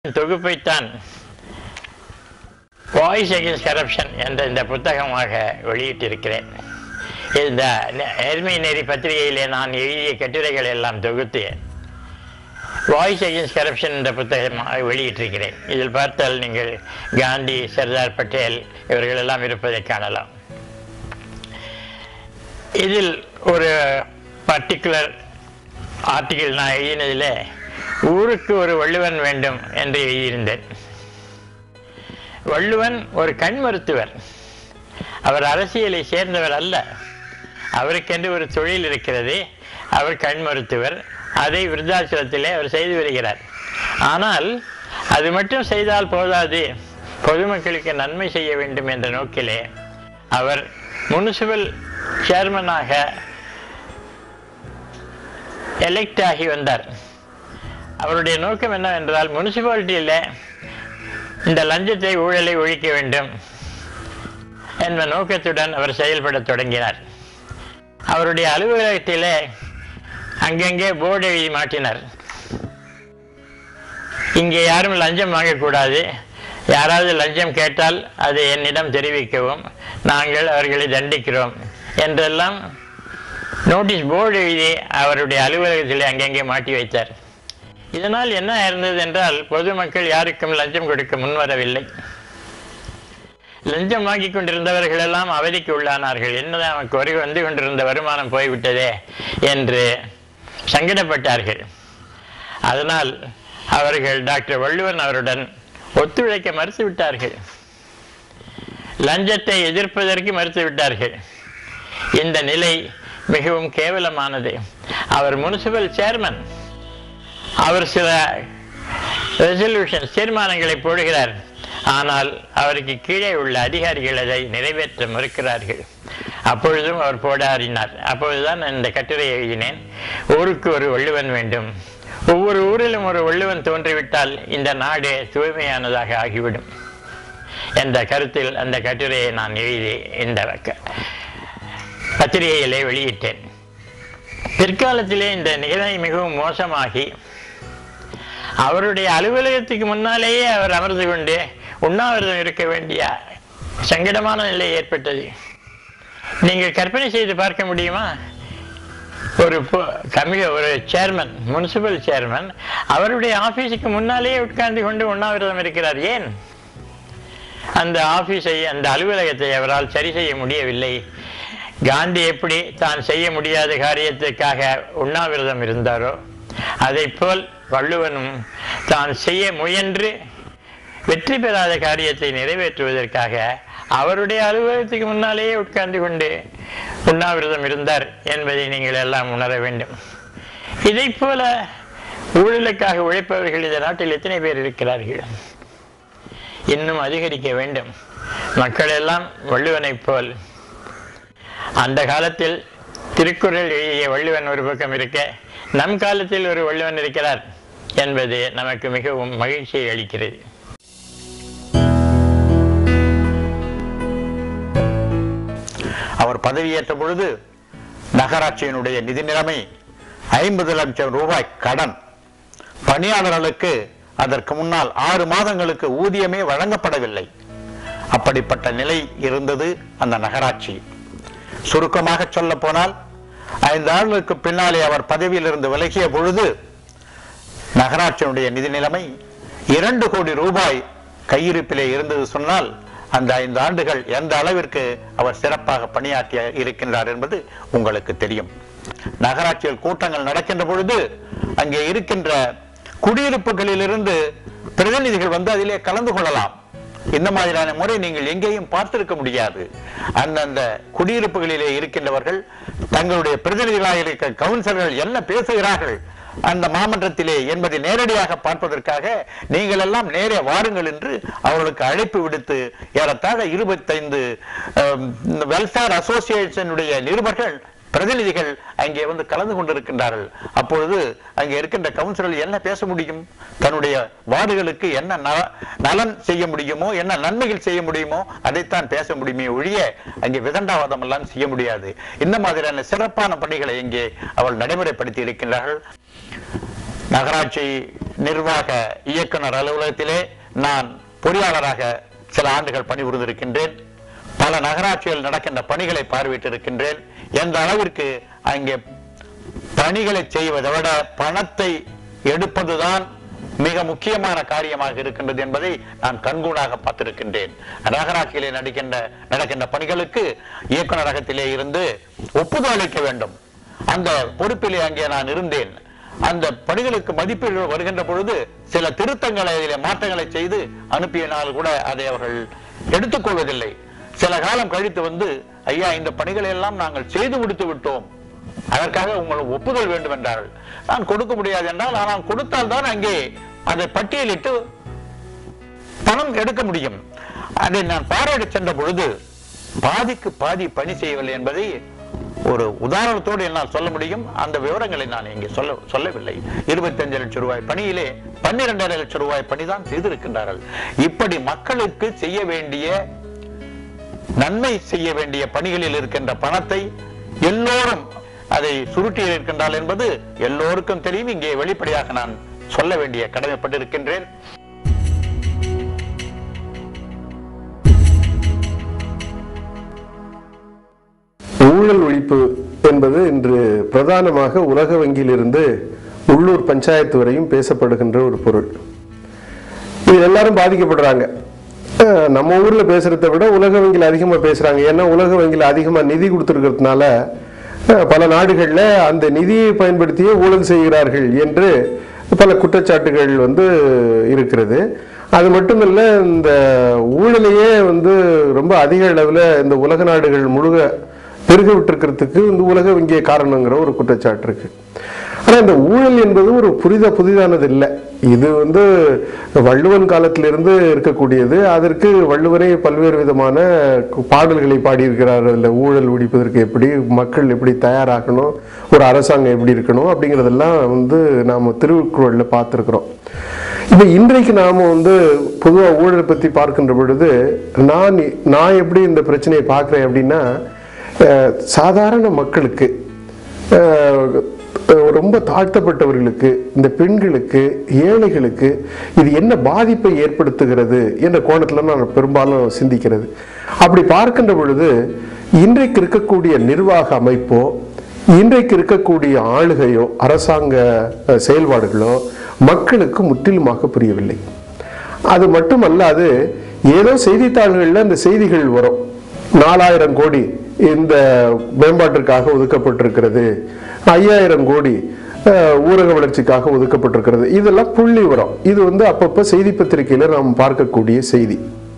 தொகுப்பைத்தான் voice against corruption என்ற இந்த புத்தகமாக வெளியிட்டிருக்கிறேன் இந்த எருமை நெறி பத்திரிகையிலே நான் எழுதிய கட்டுரைகள் எல்லாம் தொகுத்து வாய்ஸ் அகேன்ஸ்ட் கரப்ஷன் என்ற புத்தகமாக வெளியிட்டிருக்கிறேன் இதில் பார்த்தால் நீங்கள் காந்தி சர்தார் பட்டேல் இவர்கள் எல்லாம் இருப்பதை காணலாம் இதில் ஒரு பர்டிகுலர் ஆர்டிகிள் நான் எழுதினதில் ஊருக்கு ஒரு வள்ளுவன் வேண்டும் என்று எழுதியிருந்தேன் வள்ளுவன் ஒரு கண் மருத்துவர் அவர் அரசியலை சேர்ந்தவர் அல்ல அவருக்கென்று ஒரு தொழில் இருக்கிறது அவர் கண் மருத்துவர் அதை விருத்தாச்சலத்திலே அவர் செய்து வருகிறார் ஆனால் அது மட்டும் செய்தால் போதாது பொதுமக்களுக்கு நன்மை செய்ய வேண்டும் என்ற நோக்கிலே அவர் முனிசிபல் சேர்மனாக எலெக்ட் ஆகி வந்தார் அவருடைய நோக்கம் என்னவென்றால் முனிசிபாலிட்டியில் இந்த லஞ்சத்தை ஊழலை ஒழிக்க வேண்டும் என்ற நோக்கத்துடன் அவர் செயல்படத் தொடங்கினார் அவருடைய அலுவலகத்திலே அங்கங்கே போர்டு எழுதி மாட்டினார் இங்கே யாரும் லஞ்சம் வாங்கக்கூடாது யாராவது லஞ்சம் கேட்டால் அதை என்னிடம் தெரிவிக்கவும் நாங்கள் அவர்களை தண்டிக்கிறோம் என்றெல்லாம் நோட்டீஸ் போர்டு எழுதி அவருடைய அலுவலகத்தில் அங்கங்கே மாட்டி வைத்தார் இதனால் என்ன இருந்தது என்றால் பொதுமக்கள் யாருக்கும் லஞ்சம் கொடுக்க முன்வரவில்லை லஞ்சம் வாங்கி கொண்டிருந்தவர்கள் எல்லாம் அவதிக்கு உள்ளானார்கள் என்னதான் நமக்கு வரி வந்து கொண்டிருந்த வருமானம் போய்விட்டதே என்று சங்கடப்பட்டார்கள் அதனால் அவர்கள் டாக்டர் வள்ளுவன் அவருடன் ஒத்துழைக்க மறுத்து விட்டார்கள் லஞ்சத்தை எதிர்ப்பதற்கு மறுத்து விட்டார்கள் இந்த நிலை மிகவும் கேவலமானது அவர் முனிசிபல் சேர்மன் அவர் சில ரெசல்யூஷன் தீர்மானங்களை போடுகிறார் ஆனால் அவருக்கு கீழே உள்ள அதிகாரிகள் அதை நிறைவேற்ற மறுக்கிறார்கள் அப்பொழுதும் அவர் போடாடினார் அப்பொழுதுதான் இந்த கட்டுரை எழுதினேன் ஊருக்கு ஒரு வள்ளுவன் வேண்டும் ஒவ்வொரு ஊரிலும் ஒரு வள்ளுவன் தோன்றிவிட்டால் இந்த நாடு தூய்மையானதாக ஆகிவிடும் என்ற கருத்தில் அந்த கட்டுரையை நான் எழுதி இந்த பத்திரிகையிலே வெளியிட்டேன் பிற்காலத்திலே இந்த நிலைமை மிகவும் மோசமாகி அவருடைய அலுவலகத்துக்கு முன்னாலேயே அவர் அமர்ந்து கொண்டு உண்ணாவிரதம் இருக்க வேண்டிய சங்கடமான நிலை ஏற்பட்டது நீங்கள் கற்பனை செய்து பார்க்க முடியுமா ஒரு கமிக ஒரு சேர்மன் முனிசிபல் சேர்மன் அவருடைய ஆபீஸுக்கு முன்னாலேயே உட்கார்ந்து கொண்டு உண்ணாவிரதம் இருக்கிறார் ஏன் அந்த ஆபீஸை அந்த அலுவலகத்தை அவரால் சரி செய்ய முடியவில்லை காந்தி எப்படி தான் செய்ய முடியாத காரியத்துக்காக உண்ணாவிரதம் இருந்தாரோ அதை போல் வள்ளுவனும் தான் செய்ய முயன்று வெற்றி பெறாத காரியத்தை நிறைவேற்றுவதற்காக அவருடைய அலுவலகத்துக்கு முன்னாலேயே உட்கார்ந்து கொண்டு உண்ணாவிரதம் இருந்தார் என்பதை நீங்கள் எல்லாம் உணர வேண்டும் இதை போல ஊழலுக்காக உழைப்பவர்கள் இந்த நாட்டில் எத்தனை பேர் இருக்கிறார்கள் இன்னும் அதிகரிக்க வேண்டும் மக்கள் எல்லாம் வள்ளுவனைப் போல் அந்த காலத்தில் திருக்குறள் எழுதிய வள்ளுவன் ஒரு பக்கம் இருக்க நம் காலத்தில் ஒரு வள்ளுவன் இருக்கிறார் என்பது நமக்கு மிகவும் மகிழ்ச்சியை அளிக்கிறது அவர் பதவியேற்ற பொழுது நகராட்சியினுடைய நிதி நிலைமை ஐம்பது லட்சம் ரூபாய் கடன் பணியாளர்களுக்கு அதற்கு முன்னால் ஆறு மாதங்களுக்கு ஊதியமே வழங்கப்படவில்லை அப்படிப்பட்ட நிலை இருந்தது அந்த நகராட்சி சுருக்கமாக சொல்ல போனால் ஐந்து ஆண்டுகளுக்கு பின்னாலே அவர் பதவியில் இருந்து விலகிய பொழுது நகராட்சியினுடைய நிதி நிலைமை இரண்டு கோடி ரூபாய் கையிருப்பிலே இருந்தது சொன்னால் அந்த ஐந்து ஆண்டுகள் எந்த அளவிற்கு அவர் சிறப்பாக பணியாற்றி இருக்கின்றார் என்பது உங்களுக்கு தெரியும் நகராட்சியில் கூட்டங்கள் நடக்கின்ற பொழுது அங்கே இருக்கின்ற குடியிருப்புகளிலிருந்து பிரதிநிதிகள் வந்து அதிலே கலந்து கொள்ளலாம் இந்த மாதிரியான முறை நீங்கள் எங்கேயும் பார்த்திருக்க முடியாது அந்தந்த குடியிருப்புகளிலே இருக்கின்றவர்கள் தங்களுடைய பிரதிநிதிகளாக இருக்க கவுன்சிலர்கள் என்ன பேசுகிறார்கள் அந்த மாமன்றத்திலே என்பதை நேரடியாக பார்ப்பதற்காக நீங்கள் எல்லாம் நேரே வாருங்கள் என்று அவர்களுக்கு அழைப்பு விடுத்து ஏறத்தாழ இருபத்தைந்து வெல்ஃபேர் அசோசியேஷனுடைய நிருபர்கள் பிரதிநிதிகள் அங்கே வந்து கலந்து கொண்டிருக்கின்றார்கள் அப்பொழுது அங்கே இருக்கின்ற கவுன்சிலர் என்ன பேச முடியும் தன்னுடைய வார்டுகளுக்கு என்ன நல- நலன் செய்ய முடியுமோ என்ன நன்மைகள் செய்ய முடியுமோ அதைத்தான் பேச முடியுமே ஒழிய அங்கே விதண்டாவாதம் எல்லாம் செய்ய முடியாது இந்த மாதிரியான சிறப்பான பணிகளை இங்கே அவள் நடைமுறைப்படுத்தி இருக்கின்றார்கள் நகராட்சி நிர்வாக இயக்குனர் அலுவலகத்திலே நான் பொறியாளராக சில ஆண்டுகள் பணிபுரிந்திருக்கின்றேன் பல நகராட்சிகள் நடக்கின்ற பணிகளை பார்வையிட்டிருக்கின்றேன் எந்த அளவிற்கு அங்கே பணிகளை செய்வதை விட பணத்தை எடுப்பதுதான் மிக முக்கியமான காரியமாக இருக்கின்றது என்பதை நான் கண்கூடாக பார்த்திருக்கின்றேன் நகராட்சியிலே நடிக்கின்ற நடக்கின்ற பணிகளுக்கு இயக்குநரகத்திலே இருந்து ஒப்புதல் அளிக்க வேண்டும் அந்த பொறுப்பிலே அங்கே நான் இருந்தேன் அந்த பணிகளுக்கு மதிப்பீடு வருகின்ற பொழுது சில திருத்தங்களை அதிலே மாற்றங்களை செய்து அனுப்பியனால் கூட அதை அவர்கள் எடுத்துக்கொள்வதில்லை சில காலம் கழித்து வந்து ஐயா இந்த பணிகளை எல்லாம் நாங்கள் செய்து முடித்து விட்டோம் அதற்காக உங்கள் ஒப்புதல் வேண்டும் என்றார்கள் நான் கொடுக்க முடியாது என்றால் ஆனால் கொடுத்தால் தான் அங்கே அதை பட்டியலிட்டு பணம் எடுக்க முடியும் அதை நான் பார்வையிட சென்ற பொழுது பாதிக்கு பாதி பணி செய்யவில்லை என்பதை ஒரு உதாரணத்தோடு என்னால் சொல்ல முடியும் அந்த விவரங்களை நான் இங்கே சொல்ல சொல்லவில்லை இருபத்தஞ்சு லட்சம் ரூபாய் பணியிலே பன்னிரெண்டரை லட்சம் ரூபாய் பணி தான் செய்திருக்கின்றார்கள் இப்படி மக்களுக்கு செய்ய வேண்டிய நன்மை செய்ய வேண்டிய பணிகளில் இருக்கின்ற பணத்தை எல்லோரும் அதை சுருட்டி இருக்கின்றால் என்பது எல்லோருக்கும் தெரியும் இங்கே வெளிப்படையாக நான் சொல்ல வேண்டிய கடமைப்பட்டிருக்கின்றேன் ஊழல் ஒழிப்பு என்பது இன்று பிரதானமாக உலக வங்கியிலிருந்து உள்ளூர் பஞ்சாயத்து வரையும் பேசப்படுகின்ற ஒரு பொருள் இது எல்லாரும் பாதிக்கப்படுறாங்க அஹ் நம்ம ஊர்ல பேசுறதை விட உலக வங்கியில் அதிகமா பேசுறாங்க ஏன்னா உலக வங்கியில் அதிகமா நிதி கொடுத்துருக்கிறதுனால அஹ் பல நாடுகள்ல அந்த நிதியை பயன்படுத்தியே ஊழல் செய்கிறார்கள் என்று பல குற்றச்சாட்டுகள் வந்து இருக்கிறது அது மட்டுமல்ல இந்த ஊழலையே வந்து ரொம்ப அதிக அளவில் இந்த உலக நாடுகள் முழுக பெருக விட்டிருக்கிறதுக்கு இந்த உலக வங்கிய காரணங்கிற ஒரு குற்றச்சாட்டு இருக்கு ஆனா இந்த ஊழல் என்பது ஒரு புரித புதிதானது இல்லை இது வந்து வள்ளுவன் காலத்திலிருந்து இருக்கக்கூடியது அதற்கு வள்ளுவரே பல்வேறு விதமான பாடல்களை பாடியிருக்கிறார் அதில் ஊழல் ஒழிப்பதற்கு எப்படி மக்கள் எப்படி தயாராகணும் ஒரு அரசாங்கம் எப்படி இருக்கணும் அப்படிங்கிறதெல்லாம் வந்து நாம் திருக்குறளில் பார்த்துருக்குறோம் இப்போ இன்றைக்கு நாம வந்து பொதுவாக ஊழலை பற்றி பார்க்கின்ற பொழுது நான் நான் எப்படி இந்த பிரச்சனையை பார்க்குறேன் அப்படின்னா அஹ், சாதாரண மக்களுக்கு அஹ், ரொம்ப தாழ்த்தப்பட்டவர்களுக்கு இந்த பெண்களுக்கு ஏழைகளுக்கு இது என்ன பாதிப்பை ஏற்படுத்துகிறது என்ற கோணத்தில் நான் பெரும்பாலும் சிந்திக்கிறது அப்படி பார்க்கின்ற பொழுது இன்றைக்கு இருக்கக்கூடிய நிர்வாக அமைப்போ இன்றைக்கு இருக்கக்கூடிய ஆளுகையோ அரசாங்க அஹ், செயல்பாடுகளோ மக்களுக்கு முற்றிலுமாக புரியவில்லை அது மட்டுமல்லாது ஏதோ செய்தித்தாள்களில் அந்த செய்திகள் வரும் நாலாயிரம் கோடி இந்த மேம்பாட்டிற்காக ஒதுக்கப்பட்டிருக்கிறது ஐயாயிரம் கோடி அஹ், ஊரக வளர்ச்சிக்காக ஒதுக்கப்பட்டிருக்கிறது இதெல்லாம் புள்ளி வரும் இது வந்து அப்பப்போ செய்தி பத்திரிகையில நாம் பார்க்கக்கூடிய செய்தி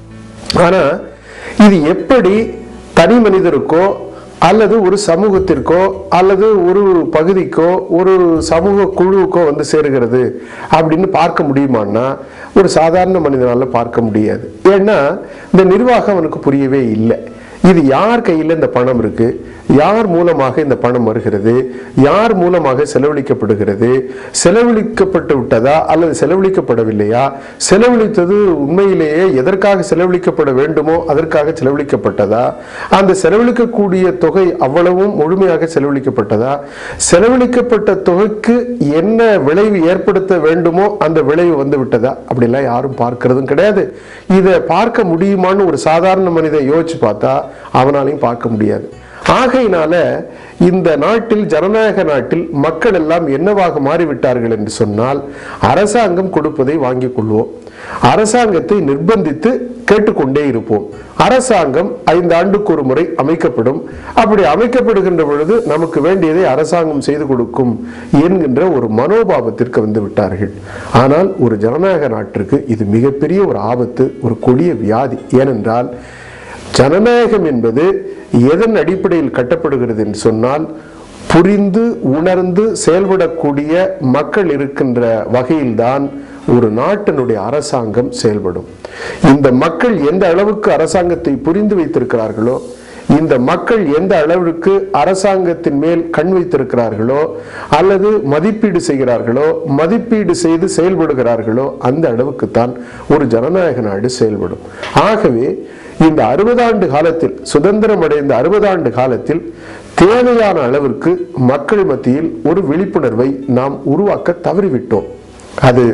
ஆனா இது எப்படி தனி மனிதருக்கோ அல்லது ஒரு சமூகத்திற்கோ அல்லது ஒரு பகுதிக்கோ ஒரு சமூக குழுவுக்கோ வந்து சேருகிறது அப்படின்னு பார்க்க முடியுமான்னா ஒரு சாதாரண மனிதனால பார்க்க முடியாது ஏன்னா இந்த நிர்வாகம் அவனுக்கு புரியவே இல்லை இது யார் கையில் இந்த பணம் இருக்கு யார் மூலமாக இந்த பணம் வருகிறது யார் மூலமாக செலவழிக்கப்படுகிறது செலவழிக்கப்பட்டு விட்டதா அல்லது செலவழிக்கப்படவில்லையா செலவழித்தது உண்மையிலேயே எதற்காக செலவழிக்கப்பட வேண்டுமோ அதற்காக செலவழிக்கப்பட்டதா அந்த செலவழிக்கக்கூடிய தொகை அவ்வளவும் முழுமையாக செலவழிக்கப்பட்டதா செலவழிக்கப்பட்ட தொகைக்கு என்ன விளைவு ஏற்படுத்த வேண்டுமோ அந்த விளைவு வந்து விட்டதா அப்படிலாம் யாரும் பார்க்கிறதும் கிடையாது இதை பார்க்க முடியுமான்னு ஒரு சாதாரண மனிதன் யோசிச்சு பார்த்தா அவனாலையும் பார்க்க முடியாது ஆகையினால இந்த நாட்டில் ஜனநாயக நாட்டில் மக்கள் எல்லாம் என்னவாக மாறிவிட்டார்கள் என்று சொன்னால் அரசாங்கம் கொடுப்பதை வாங்கிக் கொள்வோம் அரசாங்கத்தை நிர்பந்தித்து கேட்டுக்கொண்டே இருப்போம் அரசாங்கம் ஐந்து ஆண்டுக்கு ஒரு முறை அமைக்கப்படும் அப்படி அமைக்கப்படுகின்ற பொழுது நமக்கு வேண்டியதை அரசாங்கம் செய்து கொடுக்கும் என்கின்ற ஒரு மனோபாவத்திற்கு வந்து விட்டார்கள் ஆனால் ஒரு ஜனநாயக நாட்டிற்கு இது மிகப்பெரிய ஒரு ஆபத்து ஒரு கொடிய வியாதி ஏனென்றால் ஜனநாயகம் என்பது எதன் அடிப்படையில் கட்டப்படுகிறது என்று சொன்னால் புரிந்து உணர்ந்து செயல்படக்கூடிய மக்கள் இருக்கின்ற வகையில்தான் ஒரு நாட்டினுடைய அரசாங்கம் செயல்படும் இந்த மக்கள் எந்த அளவுக்கு அரசாங்கத்தை புரிந்து வைத்திருக்கிறார்களோ இந்த மக்கள் எந்த அளவிற்கு அரசாங்கத்தின் மேல் கண் வைத்திருக்கிறார்களோ அல்லது மதிப்பீடு செய்கிறார்களோ மதிப்பீடு செய்து செயல்படுகிறார்களோ அந்த அளவுக்கு தான் ஒரு ஜனநாயக நாடு செயல்படும் ஆகவே இந்த அறுபதாண்டு காலத்தில் சுதந்திரம் அடைந்த அறுபதாண்டு காலத்தில் தேவையான அளவிற்கு மக்கள் மத்தியில் ஒரு விழிப்புணர்வை நாம் உருவாக்க தவறிவிட்டோம் அது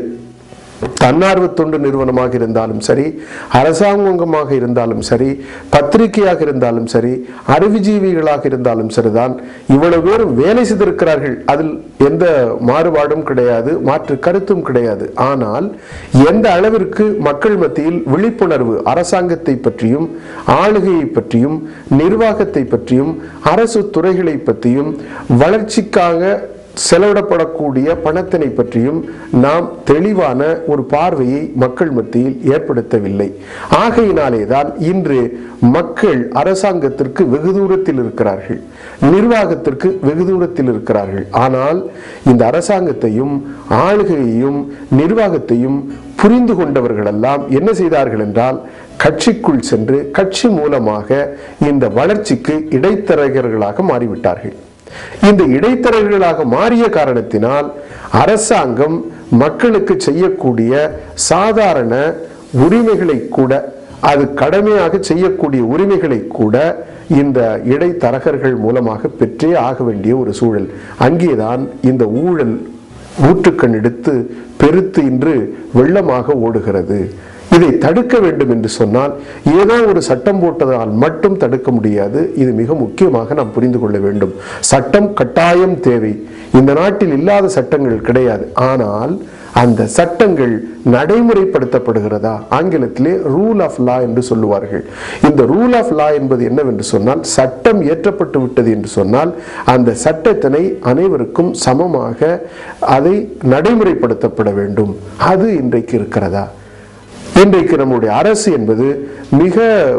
தன்னார்வ தொண்டு நிறுவனமாக இருந்தாலும் சரி அரசாங்கமாக இருந்தாலும் சரி பத்திரிகையாக இருந்தாலும் சரி அறிவுஜீவிகளாக இருந்தாலும் சரிதான் இவ்வளவு பேரும் வேலை செய்திருக்கிறார்கள் அதில் எந்த மாறுபாடும் கிடையாது மாற்று கருத்தும் கிடையாது ஆனால் எந்த அளவிற்கு மக்கள் மத்தியில் விழிப்புணர்வு அரசாங்கத்தை பற்றியும் ஆளுகையை பற்றியும் நிர்வாகத்தை பற்றியும் அரசு துறைகளை பற்றியும் வளர்ச்சிக்காக செலவிடப்படக்கூடிய பணத்தினை பற்றியும் நாம் தெளிவான ஒரு பார்வையை மக்கள் மத்தியில் ஏற்படுத்தவில்லை ஆகையினாலே தான் இன்று மக்கள் அரசாங்கத்திற்கு வெகு தூரத்தில் இருக்கிறார்கள் நிர்வாகத்திற்கு வெகு தூரத்தில் இருக்கிறார்கள் ஆனால் இந்த அரசாங்கத்தையும் ஆளுகையையும் நிர்வாகத்தையும் புரிந்து கொண்டவர்களெல்லாம் என்ன செய்தார்கள் என்றால் கட்சிக்குள் சென்று கட்சி மூலமாக இந்த வளர்ச்சிக்கு இடைத்தரகர்களாக மாறிவிட்டார்கள் இந்த இடைத்தரகர்களாக மாறிய காரணத்தினால் அரசாங்கம் மக்களுக்கு செய்யக்கூடிய சாதாரண உரிமைகளை கூட அது கடமையாக செய்யக்கூடிய உரிமைகளை கூட இந்த இடைத்தரகர்கள் மூலமாக பெற்றே ஆக வேண்டிய ஒரு சூழல் அங்கேதான் இந்த ஊழல் ஊற்றுக்கண் எடுத்து பெருத்து இன்று வெள்ளமாக ஓடுகிறது இதை தடுக்க வேண்டும் என்று சொன்னால் ஏதோ ஒரு சட்டம் போட்டதால் மட்டும் தடுக்க முடியாது இது மிக முக்கியமாக நாம் புரிந்து கொள்ள வேண்டும் சட்டம் கட்டாயம் தேவை இந்த நாட்டில் இல்லாத சட்டங்கள் கிடையாது ஆனால் அந்த சட்டங்கள் நடைமுறைப்படுத்தப்படுகிறதா ஆங்கிலத்திலே ரூல் ஆஃப் லா என்று சொல்லுவார்கள் இந்த ரூல் ஆஃப் லா என்பது என்னவென்று சொன்னால் சட்டம் இயற்றப்பட்டு விட்டது என்று சொன்னால் அந்த சட்டத்தினை அனைவருக்கும் சமமாக அதை நடைமுறைப்படுத்தப்பட வேண்டும் அது இன்றைக்கு இருக்கிறதா இன்றைக்கு நம்முடைய அரசு என்பது மிக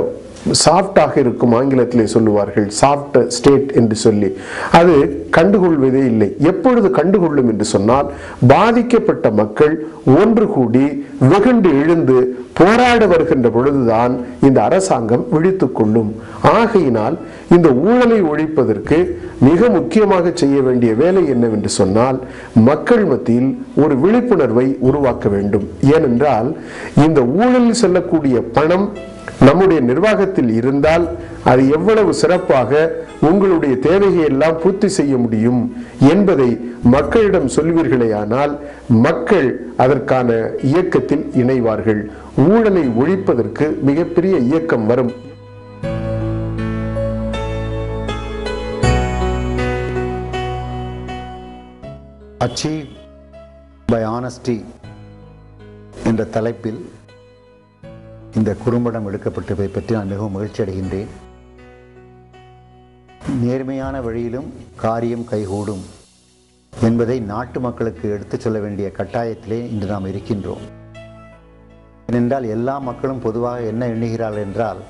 சாஃப்டாக இருக்கும் ஆங்கிலத்திலே சொல்லுவார்கள் சாஃப்ட் ஸ்டேட் என்று சொல்லி அது கண்டுகொள்வதே இல்லை எப்பொழுது கண்டுகொள்ளும் என்று சொன்னால் பாதிக்கப்பட்ட மக்கள் ஒன்று கூடி வெகுண்டு எழுந்து போராட வருகின்ற பொழுதுதான் இந்த அரசாங்கம் விழித்துக் கொள்ளும் ஆகையினால் இந்த ஊழலை ஒழிப்பதற்கு மிக முக்கியமாக செய்ய வேண்டிய வேலை என்னவென்று சொன்னால் மக்கள் மத்தியில் ஒரு விழிப்புணர்வை உருவாக்க வேண்டும் ஏனென்றால் இந்த ஊழலில் செல்லக்கூடிய பணம் நம்முடைய நிர்வாகத்தில் இருந்தால் அது எவ்வளவு சிறப்பாக உங்களுடைய தேவையை எல்லாம் பூர்த்தி செய்ய முடியும் என்பதை மக்களிடம் சொல்வீர்களேயானால் மக்கள் அதற்கான இயக்கத்தில் இணைவார்கள் ஊழலை ஒழிப்பதற்கு மிகப்பெரிய இயக்கம் வரும் அச்சீவ் பை ஆனஸ்டி என்ற தலைப்பில் இந்த குறும்படம் எடுக்கப்பட்டதை பற்றி நான் மிகவும் மகிழ்ச்சி அடைகின்றேன் நேர்மையான வழியிலும் காரியம் கைகூடும் என்பதை நாட்டு மக்களுக்கு எடுத்துச் சொல்ல வேண்டிய கட்டாயத்திலே இன்று நாம் இருக்கின்றோம் ஏனென்றால் எல்லா மக்களும் பொதுவாக என்ன எண்ணுகிறார்கள் என்றால்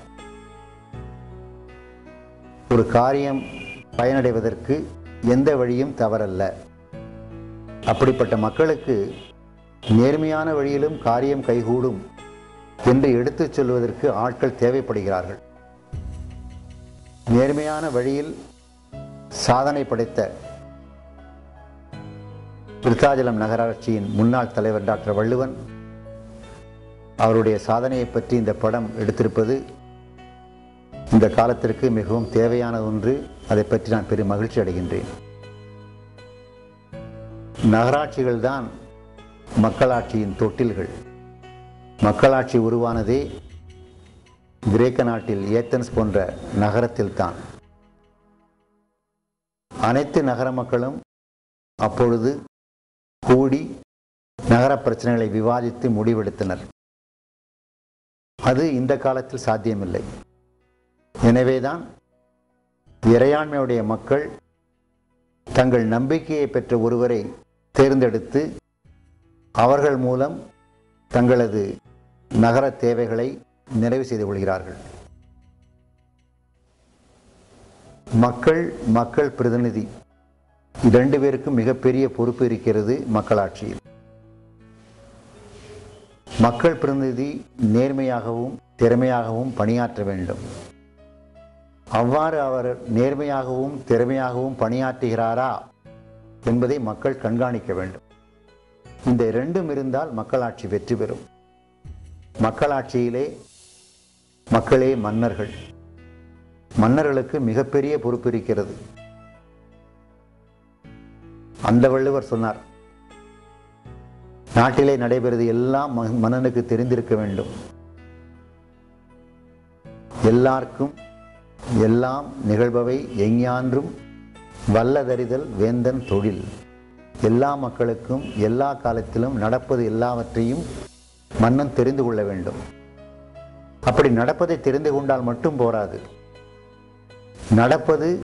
ஒரு காரியம் பயனடைவதற்கு எந்த வழியும் தவறல்ல அப்படிப்பட்ட மக்களுக்கு நேர்மையான வழியிலும் காரியம் கைகூடும் என்று எடுத்துச் சொல்வதற்கு ஆட்கள் தேவைப்படுகிறார்கள் நேர்மையான வழியில் சாதனை படைத்த விருத்தாச்சலம் நகராட்சியின் முன்னாள் தலைவர் டாக்டர் வள்ளுவன் அவருடைய சாதனையை பற்றி இந்த படம் எடுத்திருப்பது இந்த காலத்திற்கு மிகவும் தேவையான ஒன்று அதை பற்றி நான் பெரும் மகிழ்ச்சி அடைகின்றேன் நகராட்சிகள் தான் மக்களாட்சியின் தொட்டில்கள் மக்களாட்சி உருவானதே கிரேக்க நாட்டில் ஏத்தன்ஸ் போன்ற நகரத்தில் தான் அனைத்து நகர மக்களும் அப்பொழுது கூடி நகர பிரச்சனைகளை விவாதித்து முடிவெடுத்தனர் அது இந்த காலத்தில் சாத்தியமில்லை எனவேதான் இறையாண்மையுடைய மக்கள் தங்கள் நம்பிக்கையை பெற்ற ஒருவரை தேர்ந்தெடுத்து அவர்கள் மூலம் தங்களது நகர தேவைகளை நிறைவு செய்து கொள்கிறார்கள் மக்கள் மக்கள் பிரதிநிதி இரண்டு பேருக்கும் மிகப்பெரிய பொறுப்பு இருக்கிறது மக்களாட்சியில் மக்கள் பிரதிநிதி நேர்மையாகவும் திறமையாகவும் பணியாற்ற வேண்டும் அவ்வாறு அவர் நேர்மையாகவும் திறமையாகவும் பணியாற்றுகிறாரா என்பதை மக்கள் கண்காணிக்க வேண்டும் இந்த இரண்டும் இருந்தால் மக்களாட்சி வெற்றி பெறும் மக்களாட்சியிலே மக்களே மன்னர்கள் மன்னர்களுக்கு மிகப்பெரிய பொறுப்பு இருக்கிறது அந்த வள்ளுவர் சொன்னார் நாட்டிலே நடைபெறுவது எல்லாம் ம- மன்னனுக்கு தெரிந்திருக்க வேண்டும் எல்லாருக்கும் எல்லாம் நிகழ்பவை எஞ்ஞான்றும் வல்லதறிதல் வேந்தன் தொழில் எல்லா மக்களுக்கும் எல்லா காலத்திலும் நடப்பது எல்லாவற்றையும் மன்னன் தெரிந்து கொள்ள வேண்டும் அப்படி நடப்பதை தெரிந்து கொண்டால் மட்டும் போராது நடப்பது